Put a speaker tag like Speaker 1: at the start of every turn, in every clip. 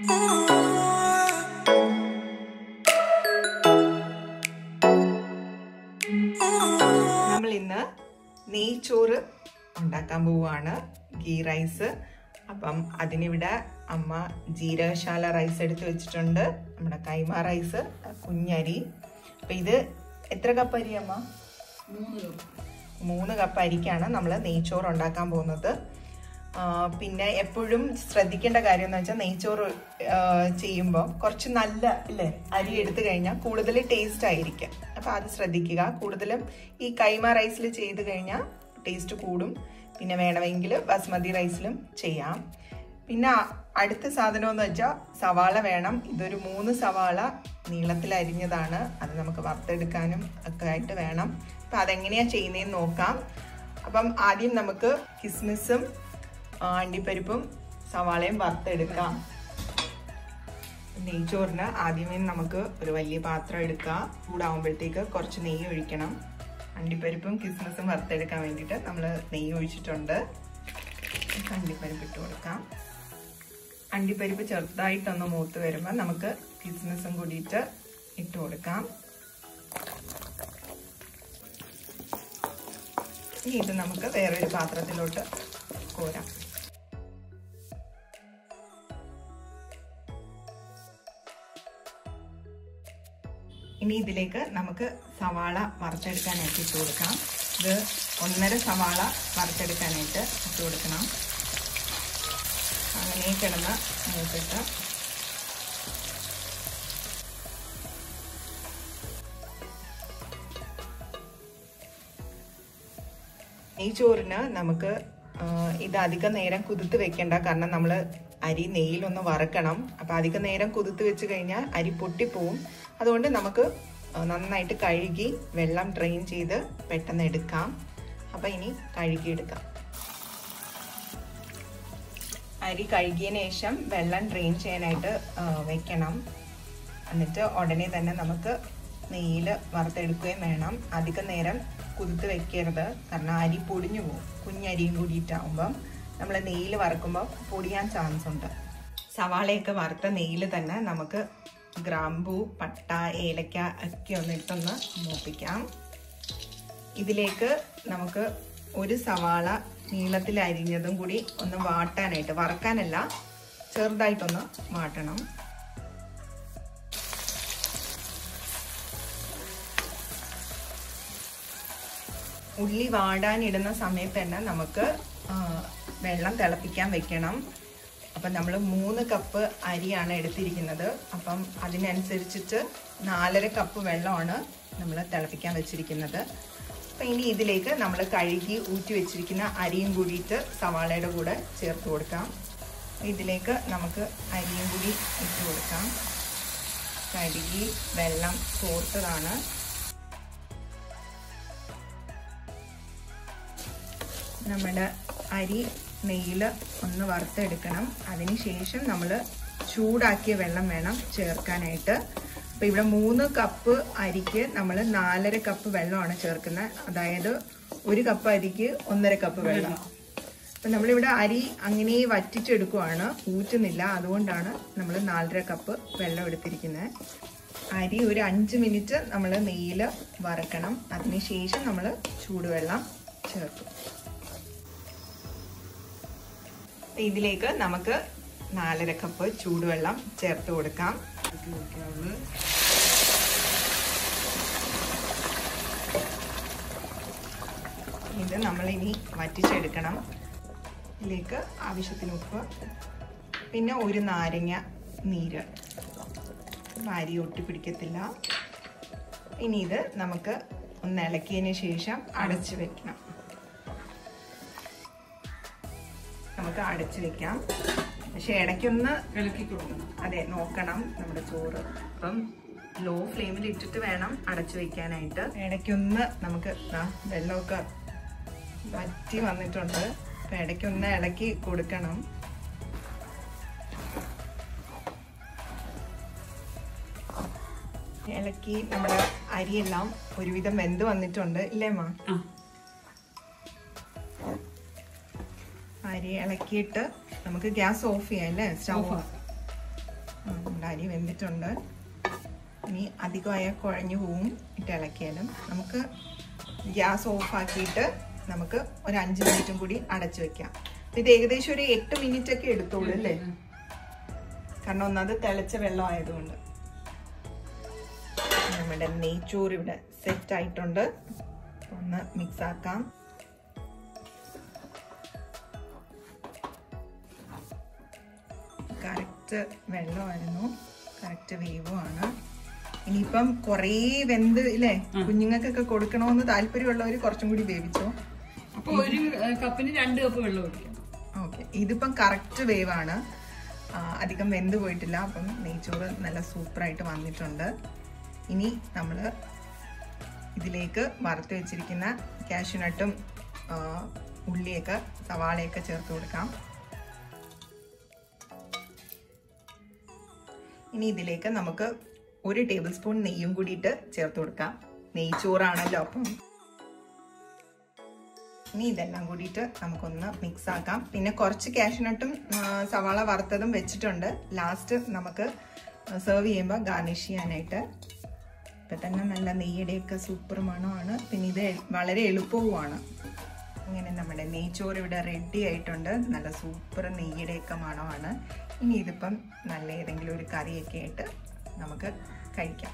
Speaker 1: നമ്മൾ ഇന്ന് നെയ്ച്ചോറ് ഉണ്ടാക്കാൻ പോവുകയാണ് ഗീ റൈസ് അപ്പം അതിനിവിടെ അമ്മ ജീരകശാല റൈസ് എടുത്ത് വെച്ചിട്ടുണ്ട് നമ്മുടെ കൈമ റൈസ് കുഞ്ഞരി അപ്പം ഇത് എത്ര കപ്പ് അരി അമ്മ മൂന്ന് കപ്പ് അരിക്കാണ് നമ്മൾ നെയ്ച്ചോറ് ഉണ്ടാക്കാൻ പോകുന്നത് ആ, പിന്നെ എപ്പോഴും ശ്രദ്ധിക്കേണ്ട കാര്യം എന്ന് വെച്ചാൽ നെയ്ച്ചോറ് ചെയ്യുമ്പോൾ കുറച്ച് നല്ല ഇല്ലേ അരി എടുത്തു കഴിഞ്ഞാൽ കൂടുതൽ ടേസ്റ്റ് ആയിരിക്കും അപ്പം അത് ശ്രദ്ധിക്കുക കൂടുതലും ഈ കൈമ റൈസിൽ ചെയ്ത് കഴിഞ്ഞാൽ ടേസ്റ്റ് കൂടും പിന്നെ വേണമെങ്കിൽ ബസ്മതി റൈസിലും ചെയ്യാം പിന്നെ അ- അടുത്ത സാധനം എന്ന് വെച്ചാൽ സവാള വേണം ഇതൊരു മൂന്ന് സവാള നീളത്തിൽ അരിഞ്ഞതാണ് അത് നമുക്ക് വറുത്തെടുക്കാനും ഒക്കെ ആയിട്ട് വേണം അപ്പം അതെങ്ങനെയാണ് ചെയ്യുന്നതെന്ന് നോക്കാം അപ്പം ആദ്യം നമുക്ക് കിസ്മിസും ആ, അണ്ടിപ്പരിപ്പും സവാളയും വറുത്തെടുക്കാം നെയ്ച്ചോറിന് ആദ്യമേ നമുക്ക് ഒരു വലിയ പാത്രം എടുക്കുക ചൂടാവുമ്പോഴത്തേക്ക് കുറച്ച് നെയ്യ് ഒഴിക്കണം അണ്ടിപ്പരിപ്പും കിസ്മിസും വറുത്തെടുക്കാൻ വേണ്ടിയിട്ട് നമ്മൾ നെയ്യ് ഒഴിച്ചിട്ടുണ്ട് അണ്ടിപ്പരിപ്പ് ഇട്ട് കൊടുക്കാം അണ്ടിപ്പരിപ്പ് ചെറുതായിട്ടൊന്ന് മൂത്ത് വരുമ്പോൾ നമുക്ക് കിസ്മിസും കൂടിയിട്ട് ഇട്ട് കൊടുക്കാം ഇനി ഇത് നമുക്ക് വേറൊരു പാത്രത്തിലോട്ട് കോരാം ഇനി ഇതിലേക്ക് നമുക്ക് സവാള വറുത്തെടുക്കാനായിട്ട് ഇട്ട് കൊടുക്കാം ഇത് ഒന്നര സവാള വറുത്തെടുക്കാനായിട്ട് ഇട്ട് കൊടുക്കണം അങ്ങനെ കിടന്ന് മൂത്തിട്ട് ഈ ചോറിന് നമുക്ക് ആ, ഇത് അധികം നേരം കുതിർത്ത് വെക്കേണ്ട കാരണം നമ്മൾ അരി നെയ്യിലൊന്ന് വറക്കണം അപ്പം അധികം നേരം കുതിർത്ത് വെച്ച് കഴിഞ്ഞാൽ അരി പൊട്ടിപ്പോവും അതുകൊണ്ട് നമുക്ക് ആ, നന്നായിട്ട് കഴുകി വെള്ളം ഡ്രെയിൻ ചെയ്ത് പെട്ടെന്ന് എടുക്കാം അപ്പം ഇനി കഴുകി എടുക്കാം അരി കഴുകിയതിന് ശേഷം വെള്ളം ഡ്രെയിൻ ചെയ്യാനായിട്ട് ആ, വെക്കണം എന്നിട്ട് ഉടനെ തന്നെ നമുക്ക് നെയ്യിൽ വറുത്തെടുക്കുകയും വേണം അധികം നേരം കുതിർത്ത് വെക്കരുത് കാരണം അരി പൊടിഞ്ഞു പോകും കുഞ്ഞരിയും കൂടിയിട്ടാവുമ്പം നമ്മൾ നെയ്യിൽ വറക്കുമ്പോൾ പൊടിയാൻ ചാൻസ് ഉണ്ട് സവാളയൊക്കെ വറുത്ത നെയ്യിൽ തന്നെ നമുക്ക് ഗ്രാമ്പൂ പട്ട ഏലക്ക ഒക്കെ ഒന്ന് ഇട്ടൊന്ന് മൂപ്പിക്കാം ഇതിലേക്ക് നമുക്ക് ഒരു സവാള നീളത്തിൽ അരിഞ്ഞതും കൂടി ഒന്ന് വാട്ടാനായിട്ട് വറക്കാനല്ല ചെറുതായിട്ടൊന്ന് വാട്ടണം ഉള്ളി വാടാനിടുന്ന സമയത്ത് തന്നെ നമുക്ക് ആ, വെള്ളം തിളപ്പിക്കാൻ വെക്കണം അപ്പം നമ്മൾ മൂന്ന് കപ്പ് അരിയാണ് എടുത്തിരിക്കുന്നത് അപ്പം അതിനനുസരിച്ചിട്ട് നാലര കപ്പ് വെള്ളമാണ് നമ്മൾ തിളപ്പിക്കാൻ വെച്ചിരിക്കുന്നത് അപ്പം ഇനി ഇതിലേക്ക് നമ്മൾ കഴുകി ഊറ്റി വെച്ചിരിക്കുന്ന അരിയും കൂടിയിട്ട് സവാളയുടെ കൂടെ ചേർത്ത് കൊടുക്കാം ഇതിലേക്ക് നമുക്ക് അരിയും കൂടി ഇട്ട് കൊടുക്കാം കഴുകി വെള്ളം ചോർത്തതാണ് നമ്മുടെ അരി നെയ്യിൽ ഒന്ന് വറുത്തെടുക്കണം അതിനുശേഷം നമ്മൾ ചൂടാക്കിയ വെള്ളം വേണം ചേർക്കാനായിട്ട് അപ്പോൾ ഇവിടെ മൂന്ന് കപ്പ് അരിക്ക് നമ്മൾ നാലര കപ്പ് വെള്ളമാണ് ചേർക്കുന്നത് അതായത് ഒരു കപ്പ് അരിക്ക് ഒന്നര കപ്പ് വെള്ളം അപ്പം നമ്മളിവിടെ അരി അങ്ങനെ വറ്റിച്ചെടുക്കുവാണ് ഊറ്റുന്നില്ല അതുകൊണ്ടാണ് നമ്മൾ നാലര കപ്പ് വെള്ളം എടുത്തിരിക്കുന്നത് അരി ഒരു അഞ്ച് മിനിറ്റ് നമ്മൾ നെയ്യിൽ വറക്കണം അതിനുശേഷം നമ്മൾ ചൂടുവെള്ളം ചേർക്കും ഇതിലേക്ക് നമുക്ക് നാലര കപ്പ് ചൂടുവെള്ളം ചേർത്ത് കൊടുക്കാം ഇത് നമ്മളിനി വറ്റിച്ചെടുക്കണം ഇതിലേക്ക് ആവശ്യത്തിന് ഉപ്പ് പിന്നെ ഒരു നാരങ്ങ നീര് അരി ഒട്ടിപ്പിടിക്കത്തില്ല ഇനി ഇത് നമുക്ക് ഒന്ന് ഇളക്കിയതിന് ശേഷം അടച്ചു വെക്കണം നമുക്ക് അടച്ചു വെക്കാം പക്ഷെ ഇടയ്ക്കൊന്ന്
Speaker 2: ഇളക്കി കൊടുക്കണം
Speaker 1: അതെ നോക്കണം നമ്മുടെ ചോറ് അപ്പം ലോ ഫ്ലെയിമിൽ ഇട്ടിട്ട് വേണം അടച്ചു വെക്കാനായിട്ട് ഇടയ്ക്കൊന്ന് നമുക്ക് ദാ വെള്ളമൊക്കെ വറ്റി വന്നിട്ടുണ്ട് അപ്പം ഇടയ്ക്കൊന്ന് ഇളക്കി കൊടുക്കണം ഇളക്കി നമ്മുടെ അരിയെല്ലാം ഒരുവിധം വെന്ത് വന്നിട്ടുണ്ട് ഇല്ലേ മാ
Speaker 2: ആ
Speaker 1: അരി ഇളക്കിയിട്ട് നമുക്ക് ഗ്യാസ് ഓഫ് ചെയ്യാം അല്ലേ സ്റ്റൗ
Speaker 2: ഓഫ് ആക്കാം
Speaker 1: നമ്മുടെ അരി വെന്തിട്ടുണ്ട് ഇനി അധികമായ കുഴഞ്ഞു പോവും ഇട്ട് ഇളക്കിയാലും നമുക്ക് ഗ്യാസ് ഓഫ് ആക്കിയിട്ട് നമുക്ക് ഒരു അഞ്ച് മിനിറ്റും കൂടി അടച്ചു വെക്കാം ഇത് ഏകദേശം ഒരു എട്ട് മിനിറ്റ് ഒക്കെ എടുത്തോളൂ അല്ലേ കാരണം ഒന്നത് തിളച്ച വെള്ളം ആയതുകൊണ്ട് നമ്മുടെ നെയ്ച്ചോറ് ഇവിടെ സെറ്റ് ആയിട്ടുണ്ട് ഒന്ന് മിക്സ് ആക്കാം കറക്റ്റ് വെള്ളമായിരുന്നു കറക്റ്റ് വേവുമാണ് ഇനിയിപ്പം കുറേ വെന്ത് ഇല്ലേ കുഞ്ഞുങ്ങൾക്കൊക്കെ കൊടുക്കണമെന്ന് താല്പര്യമുള്ളവർ കുറച്ചും കൂടി വേവിച്ചോ
Speaker 2: അപ്പൊ ഒരു ഏ, കപ്പിന് രണ്ട് കപ്പ് വെള്ളം ഒഴിക്കണം
Speaker 1: ഓക്കെ ഇതിപ്പം കറക്റ്റ് വേവാണ് ആ, അധികം വെന്ത് പോയിട്ടില്ല അപ്പം നെയ്ച്ചോറ് നല്ല സൂപ്പറായിട്ട് വന്നിട്ടുണ്ട് ഇനി നമ്മൾ ഇതിലേക്ക് വറുത്ത് വെച്ചിരിക്കുന്ന കാഷ്യൂനട്ടും ആ, ഉള്ളിയൊക്കെ സവാളയൊക്കെ ചേർത്ത് കൊടുക്കാം ഇനി ഇതിലേക്ക് നമുക്ക് ഒരു ടേബിൾ സ്പൂൺ നെയ്യും കൂടിയിട്ട് ചേർത്ത് കൊടുക്കാം നെയ്ച്ചോറാണല്ലോ അപ്പം ഇനി ഇതെല്ലാം കൂടിയിട്ട് നമുക്കൊന്ന് മിക്സ് ആക്കാം പിന്നെ കുറച്ച് കാഷ്നട്ടും സവാള വറുത്തതും വെച്ചിട്ടുണ്ട് ലാസ്റ്റ് നമുക്ക് സെർവ് ചെയ്യുമ്പോൾ ഗാർണിഷ് ചെയ്യാനായിട്ട് ഇപ്പം തന്നെ നല്ല നെയ്യുടെയൊക്കെ സൂപ്പർ മണമാണ് പിന്നെ ഇത് എ- വളരെ എളുപ്പവുമാണ് അങ്ങനെ നമ്മുടെ നെയ്ച്ചോറ് ഇവിടെ റെഡി ആയിട്ടുണ്ട് നല്ല സൂപ്പർ നെയ്യുടെയൊക്കെ മണമാണ് ഇനി ഇതിപ്പം നല്ല ഏതെങ്കിലും ഒരു കറിയൊക്കെ ആയിട്ട് നമുക്ക് കഴിക്കാം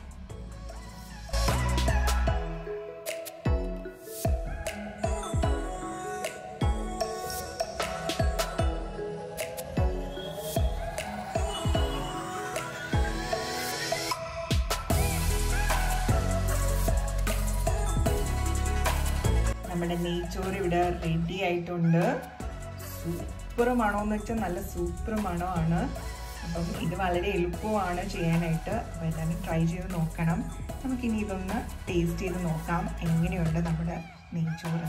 Speaker 1: നമ്മുടെ നെയ്ച്ചോറ് ഇവിടെ റെഡി ആയിട്ടുണ്ട് സൂപ്പർ മണമെന്ന് വെച്ചാൽ നല്ല സൂപ്പർ മണമാണ് അപ്പം ഇത് വളരെ എളുപ്പമാണ് ചെയ്യാനായിട്ട് അപ്പോൾ എല്ലാവരും ട്രൈ ചെയ്ത് നോക്കണം നമുക്കിനി ഇതൊന്ന് ടേസ്റ്റ് ചെയ്ത് നോക്കാം എങ്ങനെയുണ്ട് നമ്മുടെ നെയ്ച്ചോറ്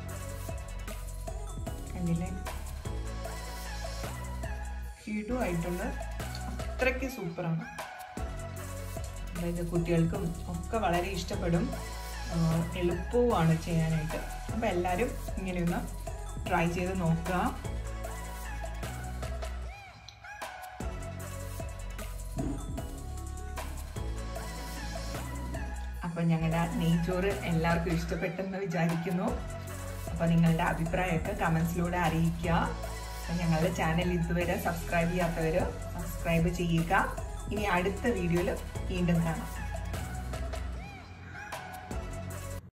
Speaker 1: കണ്ടില്ലേ കിടുവായിട്ടുണ്ട് അത്രയ്ക്ക് സൂപ്പറാണ് അതായത് കുട്ടികൾക്കും ഒക്കെ വളരെ ഇഷ്ടപ്പെടും ആഹ് എളുപ്പവുമാണ് ചെയ്യാനായിട്ട് അപ്പോൾ എല്ലാവരും ഇങ്ങനെയൊന്ന് ട്രൈ ചെയ്ത് നോക്കുക അപ്പോൾ ഞങ്ങളുടെ നെയ്ച്ചോറ് എല്ലാവർക്കും ഇഷ്ടപ്പെട്ടെന്ന് വിചാരിക്കുന്നു അപ്പോൾ നിങ്ങളുടെ അഭിപ്രായമൊക്കെ കമൻസിലൂടെ അറിയിക്കുക അപ്പോൾ ഞങ്ങളുടെ ചാനൽ ഇതുവരെ സബ്സ്ക്രൈബ് ചെയ്യാത്തവർ സബ്സ്ക്രൈബ് ചെയ്യുക ഇനി അടുത്ത വീഡിയോയിൽ വീണ്ടും കാണാം